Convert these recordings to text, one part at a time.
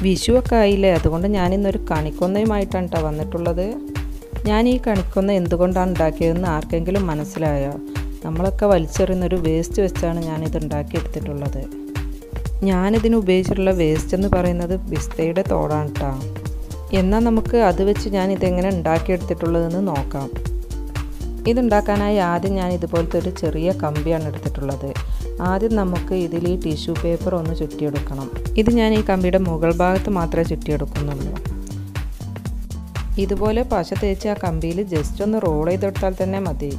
വിഷുവൊക്കെ ആയില്ലേ അതുകൊണ്ട് ഞാനിന്നൊരു കണിക്കൊന്നയുമായിട്ടാണ് കേട്ടോ വന്നിട്ടുള്ളത് ഞാൻ ഈ കണിക്കൊന്ന എന്തുകൊണ്ടാണ് ഉണ്ടാക്കിയതെന്ന് ആർക്കെങ്കിലും മനസ്സിലായോ നമ്മളൊക്കെ വലിച്ചെറിയുന്നൊരു വേസ്റ്റ് വെച്ചാണ് ഞാനിത് ഉണ്ടാക്കിയെടുത്തിട്ടുള്ളത് ഞാനിതിന് ഉപയോഗിച്ചിട്ടുള്ള വേസ്റ്റ് എന്ന് പറയുന്നത് പിസ്തയുടെ തോടാണ് കേട്ടോ എന്നാൽ നമുക്ക് അത് വെച്ച് ഞാൻ ഇതെങ്ങനെ ഉണ്ടാക്കിയെടുത്തിട്ടുള്ളതെന്ന് നോക്കാം ഇതുണ്ടാക്കാനായി ആദ്യം ഞാൻ ഇതുപോലത്തെ ഒരു ചെറിയ കമ്പിയാണ് എടുത്തിട്ടുള്ളത് ആദ്യം നമുക്ക് ഇതിൽ ഈ ടിഷ്യൂ പേപ്പർ ഒന്ന് ചുറ്റിയെടുക്കണം ഇത് ഞാൻ ഈ കമ്പിയുടെ മുകൾ ഭാഗത്ത് മാത്രമേ ചുറ്റിയെടുക്കുന്നുള്ളൂ ഇതുപോലെ പശ തേച്ച് ആ കമ്പിയിൽ ജസ്റ്റ് ഒന്ന് റോൾ ചെയ്തെടുത്താൽ തന്നെ മതി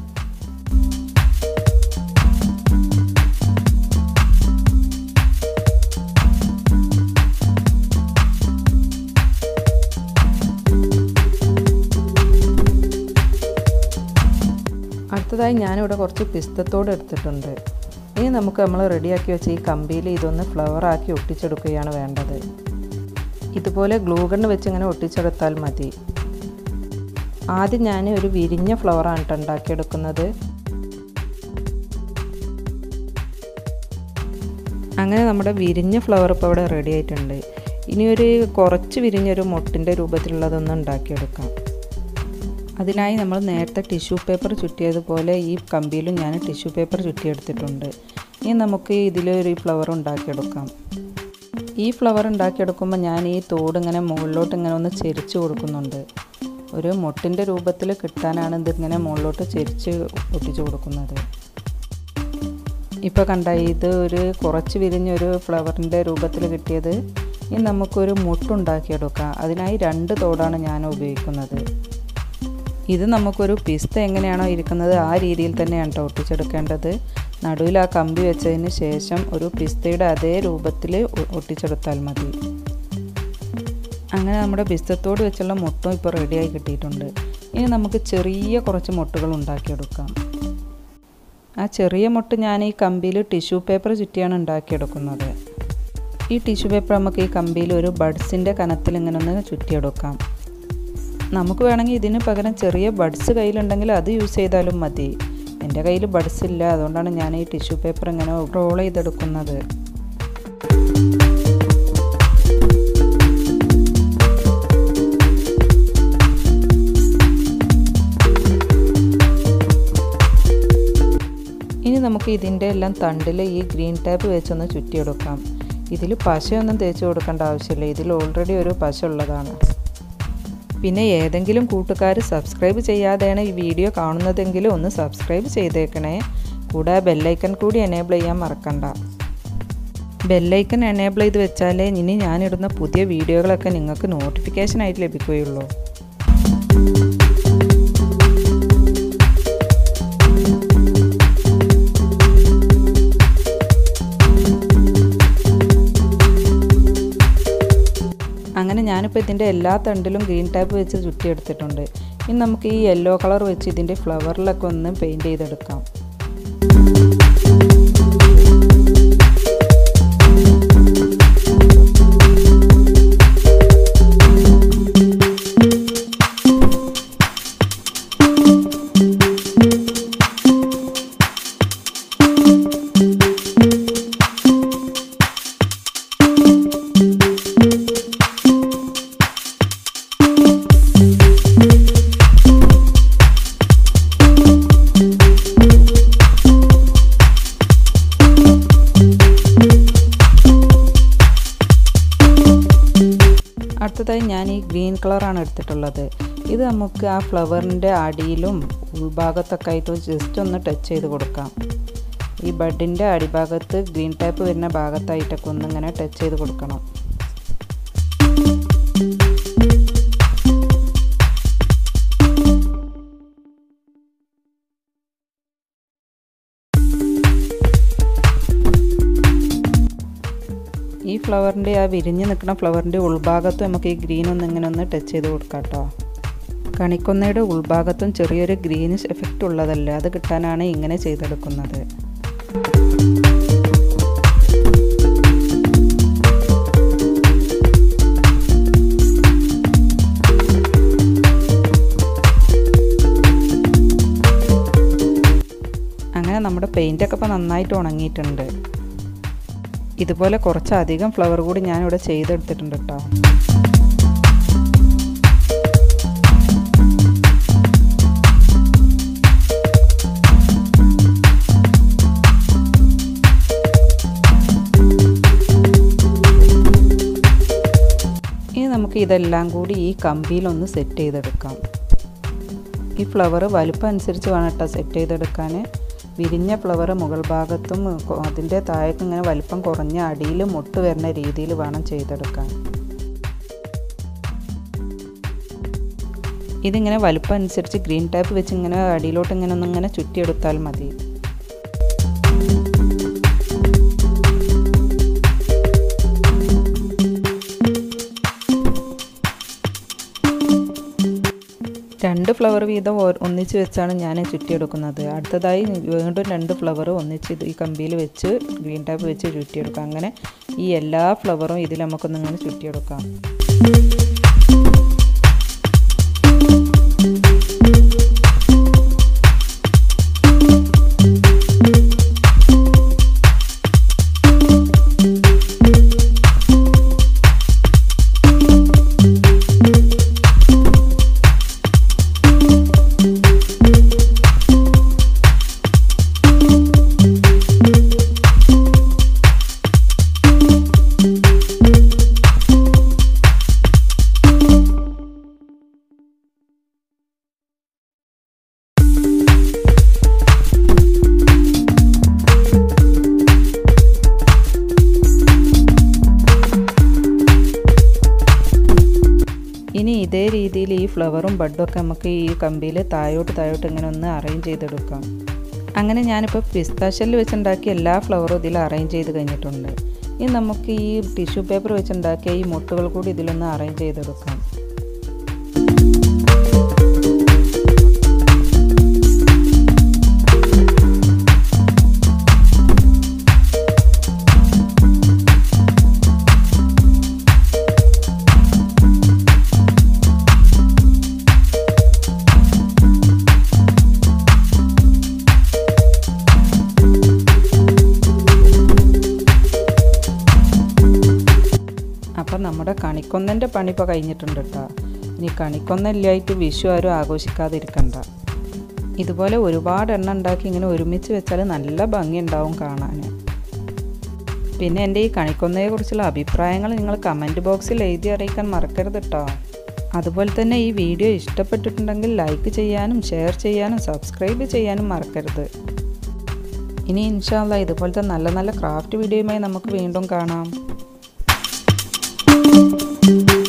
അടുത്തതായി ഞാനിവിടെ കുറച്ച് പിസ്തത്തോട് എടുത്തിട്ടുണ്ട് ഇനി നമുക്ക് നമ്മൾ റെഡിയാക്കി വെച്ച ഈ കമ്പിയിൽ ഇതൊന്ന് ഫ്ലവർ ആക്കി ഒട്ടിച്ചെടുക്കുകയാണ് വേണ്ടത് ഇതുപോലെ ഗ്ലൂഗണ്ണ് വെച്ച് ഇങ്ങനെ ഒട്ടിച്ചെടുത്താൽ മതി ആദ്യം ഞാൻ ഒരു വിരിഞ്ഞ ഫ്ലവറാണ് കേട്ടോ ഉണ്ടാക്കിയെടുക്കുന്നത് അങ്ങനെ നമ്മുടെ വിരിഞ്ഞ ഫ്ലവർ ഇപ്പോൾ ഇവിടെ റെഡി ആയിട്ടുണ്ട് ഇനി ഒരു കുറച്ച് വിരിഞ്ഞൊരു മുട്ടിൻ്റെ രൂപത്തിലുള്ളതൊന്ന് ഉണ്ടാക്കിയെടുക്കാം അതിനായി നമ്മൾ നേരത്തെ ടിഷ്യൂ പേപ്പർ ചുറ്റിയതുപോലെ ഈ കമ്പിയിലും ഞാൻ ടിഷ്യൂ പേപ്പർ ചുറ്റിയെടുത്തിട്ടുണ്ട് ഇനി നമുക്ക് ഇതിലൊരു ഫ്ലവർ ഉണ്ടാക്കിയെടുക്കാം ഈ ഫ്ലവർ ഉണ്ടാക്കിയെടുക്കുമ്പോൾ ഞാൻ ഈ തോട് ഇങ്ങനെ മുകളിലോട്ട് ഇങ്ങനെ ഒന്ന് ചെരിച്ച് കൊടുക്കുന്നുണ്ട് ഒരു മുട്ടിൻ്റെ രൂപത്തിൽ കിട്ടാനാണ് ഇതിങ്ങനെ മുകളിലോട്ട് ചെരിച്ച് ഒട്ടിച്ച് കൊടുക്കുന്നത് ഇപ്പോൾ കണ്ട ഇത് ഒരു കുറച്ച് വിരിഞ്ഞൊരു ഫ്ലവറിൻ്റെ രൂപത്തിൽ കിട്ടിയത് ഇനി നമുക്കൊരു മുട്ടുണ്ടാക്കിയെടുക്കാം അതിനായി രണ്ട് തോടാണ് ഞാൻ ഉപയോഗിക്കുന്നത് ഇത് നമുക്കൊരു പിസ്ത എങ്ങനെയാണോ ഇരിക്കുന്നത് ആ രീതിയിൽ തന്നെയാണ് കേട്ടോ ഒട്ടിച്ചെടുക്കേണ്ടത് നടുവിൽ ആ കമ്പി വെച്ചതിന് ശേഷം ഒരു പിസ്തയുടെ അതേ രൂപത്തിൽ ഒട്ടിച്ചെടുത്താൽ മതി അങ്ങനെ നമ്മുടെ പിസ്തത്തോട് വെച്ചുള്ള മുട്ടും ഇപ്പോൾ റെഡിയായി കിട്ടിയിട്ടുണ്ട് ഇനി നമുക്ക് ചെറിയ കുറച്ച് മുട്ടുകൾ ഉണ്ടാക്കിയെടുക്കാം ആ ചെറിയ മുട്ട് ഞാൻ ഈ കമ്പിയിൽ ടിഷ്യൂ പേപ്പർ ചുറ്റിയാണ് ഉണ്ടാക്കിയെടുക്കുന്നത് ഈ ടിഷ്യൂ പേപ്പർ നമുക്ക് ഈ കമ്പിയിൽ ഒരു ബഡ്സിൻ്റെ കനത്തിൽ ഇങ്ങനെ ഒന്ന് ചുറ്റിയെടുക്കാം നമുക്ക് വേണമെങ്കിൽ ഇതിന് പകരം ചെറിയ ബഡ്സ് കയ്യിലുണ്ടെങ്കിൽ അത് യൂസ് ചെയ്താലും മതി എൻ്റെ കയ്യിൽ ബഡ്സ് ഇല്ല അതുകൊണ്ടാണ് ഞാൻ ഈ ടിഷ്യൂ പേപ്പർ ഇങ്ങനെ റോൾ ചെയ്തെടുക്കുന്നത് ഇനി നമുക്ക് ഇതിൻ്റെ എല്ലാം തണ്ടിൽ ഈ ഗ്രീൻ ടാപ്പ് വെച്ചൊന്ന് ചുറ്റിയെടുക്കാം ഇതിൽ പശയൊന്നും തേച്ച് കൊടുക്കേണ്ട ആവശ്യമില്ല ഇതിൽ ഓൾറെഡി ഒരു പശ ഉള്ളതാണ് പിന്നെ ഏതെങ്കിലും കൂട്ടുകാർ സബ്സ്ക്രൈബ് ചെയ്യാതെയാണ് ഈ വീഡിയോ കാണുന്നതെങ്കിൽ ഒന്ന് സബ്സ്ക്രൈബ് ചെയ്തേക്കണേ കൂടെ ബെല്ലൈക്കൺ കൂടി എനേബിൾ ചെയ്യാൻ മറക്കണ്ട ബെല്ലൈക്കൺ എനേബിൾ ചെയ്ത് വെച്ചാലേ ഇനി ഞാനിടുന്ന പുതിയ വീഡിയോകളൊക്കെ നിങ്ങൾക്ക് നോട്ടിഫിക്കേഷനായിട്ട് ലഭിക്കുകയുള്ളൂ അങ്ങനെ ഞാനിപ്പോൾ ഇതിൻ്റെ എല്ലാ തണ്ടിലും ഗ്രീൻ ടാപ്പ് വെച്ച് ചുറ്റിയെടുത്തിട്ടുണ്ട് ഇനി നമുക്ക് ഈ യെല്ലോ കളർ വെച്ച് ഇതിൻ്റെ ഫ്ലവറിലൊക്കെ ഒന്ന് പെയിൻറ്റ് ചെയ്തെടുക്കാം അടുത്തതായി ഞാൻ ഈ ഗ്രീൻ കളറാണ് എടുത്തിട്ടുള്ളത് ഇത് നമുക്ക് ആ ഫ്ലവറിൻ്റെ അടിയിലും ഉൾഭാഗത്തൊക്കെ ആയിട്ട് ജസ്റ്റ് ഒന്ന് ടച്ച് ചെയ്ത് കൊടുക്കാം ഈ ബഡിൻ്റെ അടിഭാഗത്ത് ഗ്രീൻ ടൈപ്പ് വരുന്ന ഭാഗത്തായിട്ടൊക്കെ ഒന്നിങ്ങനെ ടച്ച് ചെയ്ത് കൊടുക്കണം ഈ ഫ്ലവറിൻ്റെ ആ വിരിഞ്ഞ് നിൽക്കുന്ന ഫ്ലവറിൻ്റെ ഉൾഭാഗത്തും നമുക്ക് ഈ ഗ്രീൻ ഒന്ന് ഇങ്ങനെ ഒന്ന് ടച്ച് ചെയ്ത് കൊടുക്കാം കേട്ടോ കണിക്കൊന്നയുടെ ഉൾഭാഗത്തും ചെറിയൊരു ഗ്രീനിഷ് എഫക്റ്റ് ഉള്ളതല്ല അത് കിട്ടാനാണ് ഇങ്ങനെ ചെയ്തെടുക്കുന്നത് അങ്ങനെ നമ്മുടെ പെയിൻ്റൊക്കെ ഇപ്പോൾ നന്നായിട്ട് ഉണങ്ങിയിട്ടുണ്ട് ഇതുപോലെ കുറച്ചധികം ഫ്ലവർ കൂടി ഞാനിവിടെ ചെയ്തെടുത്തിട്ടുണ്ട് കേട്ടോ ഇനി നമുക്ക് ഇതെല്ലാം കൂടി ഈ കമ്പിയിലൊന്ന് സെറ്റ് ചെയ്തെടുക്കാം ഈ ഫ്ലവർ വലുപ്പം അനുസരിച്ച് വേണം കേട്ടോ സെറ്റ് ചെയ്തെടുക്കാൻ വിരിഞ്ഞ ഫ്ലവർ മുകൾ ഭാഗത്തും അതിൻ്റെ താഴേക്ക് ഇങ്ങനെ വലിപ്പം കുറഞ്ഞ അടിയിൽ മുട്ട് വരുന്ന രീതിയിൽ വേണം ചെയ്തെടുക്കാൻ ഇതിങ്ങനെ വലുപ്പം അനുസരിച്ച് ഗ്രീൻ ടൈപ്പ് വെച്ച് ഇങ്ങനെ അടിയിലോട്ട് ഇങ്ങനെ ഒന്നിങ്ങനെ ചുറ്റിയെടുത്താൽ മതി രണ്ട് ഫ്ലവർ വീതം ഒന്നിച്ച് വെച്ചാണ് ഞാൻ ചുറ്റിയെടുക്കുന്നത് അടുത്തതായി വീണ്ടും രണ്ട് ഫ്ലവർ ഒന്നിച്ച് ഈ കമ്പിയിൽ വെച്ച് ഗ്രീൻ ടാപ്പ് വെച്ച് ചുറ്റിയെടുക്കാം അങ്ങനെ ഈ എല്ലാ ഫ്ലവറും ഇതിൽ നമുക്കൊന്നിങ്ങനെ ചുറ്റിയെടുക്കാം ഇനി ഇതേ രീതിയിൽ ഈ ഫ്ലവറും ബഡും ഒക്കെ നമുക്ക് ഈ കമ്പിയിൽ താഴോട്ട് താഴോട്ട് ഇങ്ങനെ ഒന്ന് അറേഞ്ച് ചെയ്തെടുക്കാം അങ്ങനെ ഞാനിപ്പോൾ പിസ്താഷല്ലിൽ വെച്ചുണ്ടാക്കിയ എല്ലാ ഫ്ലവറും ഇതിൽ അറേഞ്ച് ചെയ്ത് കഴിഞ്ഞിട്ടുണ്ട് ഇനി നമുക്ക് ഈ ടിഷ്യൂ പേപ്പർ വെച്ചുണ്ടാക്കിയ ഈ മുട്ടുകൾ കൂടി ഇതിലൊന്ന് അറേഞ്ച് ചെയ്തെടുക്കാം അപ്പം നമ്മുടെ കണിക്കൊന്നൻ്റെ പണി ഇപ്പോൾ കഴിഞ്ഞിട്ടുണ്ട് കേട്ടോ ഇനി കണിക്കൊന്നല്ലായിട്ട് വിഷു ആരും ആഘോഷിക്കാതിരിക്കണ്ട ഇതുപോലെ ഒരുപാട് എണ്ണ ഉണ്ടാക്കി ഇങ്ങനെ ഒരുമിച്ച് വെച്ചാൽ നല്ല ഭംഗി ഉണ്ടാവും കാണാൻ പിന്നെ എൻ്റെ ഈ കണിക്കൊന്നയെക്കുറിച്ചുള്ള അഭിപ്രായങ്ങൾ നിങ്ങൾ കമൻറ്റ് ബോക്സിൽ എഴുതി അറിയിക്കാൻ മറക്കരുത് കേട്ടോ അതുപോലെ തന്നെ ഈ വീഡിയോ ഇഷ്ടപ്പെട്ടിട്ടുണ്ടെങ്കിൽ ലൈക്ക് ചെയ്യാനും ഷെയർ ചെയ്യാനും സബ്സ്ക്രൈബ് ചെയ്യാനും മറക്കരുത് ഇനി ഇൻഷാല്ല ഇതുപോലത്തെ നല്ല നല്ല ക്രാഫ്റ്റ് വീഡിയോയുമായി നമുക്ക് വീണ്ടും കാണാം